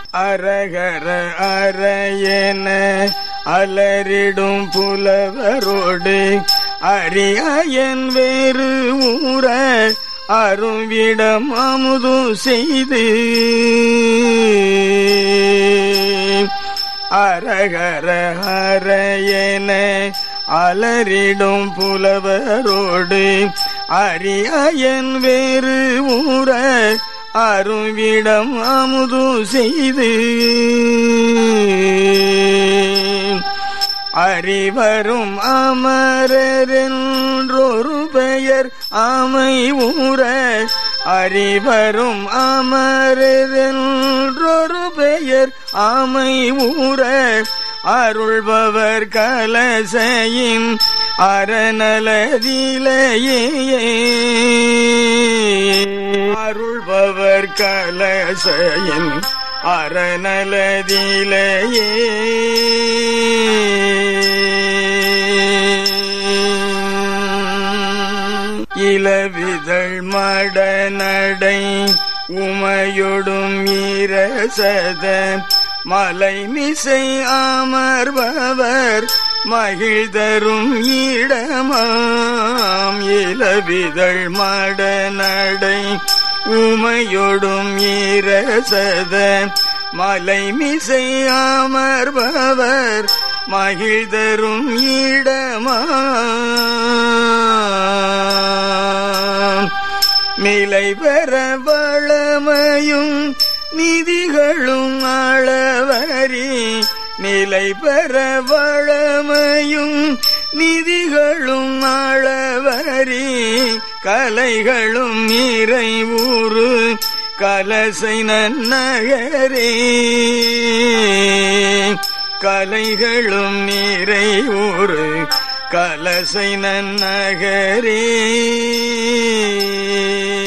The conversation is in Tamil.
அரகர அரையென அலரிடும் புலவரோடு அரியன் வேறு ஊற அருவிடம் அமுது செய்து அரகர அரையென அலரிடும் புலவரோடு அரியன் வேறு ஊற அருவிடம் அமுது செய்து அறிவரும் அமரரென்றொரு பெயர் ஆமை ஊற அறிவரும் அமரரென்றொரு பெயர் ஆமை ஊற அருள்பவர் கலசையின் அறநலதிலேயே அருள்பவர் கலசையின் அறநலதிலேயே இளவிதழ் மடநடை உமையொடும் ஈரசத மலை மிசை அமர்பவர் மகிழ்தரும் இடமாம் இளவிதழ் மடநடை உமையொடும் ஈரசத மலை மிசை அமர்பவர் மகிழ்தரும் இடமா மிலை பெற வளமையும் நிதிகளும் அளவரி நிலை பெற வளமையும் நிதிகளும் அளவரி கலைகளும் நிறைவூறு கலசை நன்னகரே கலைகளும் நிறைவூறு கலசை நன்னகரே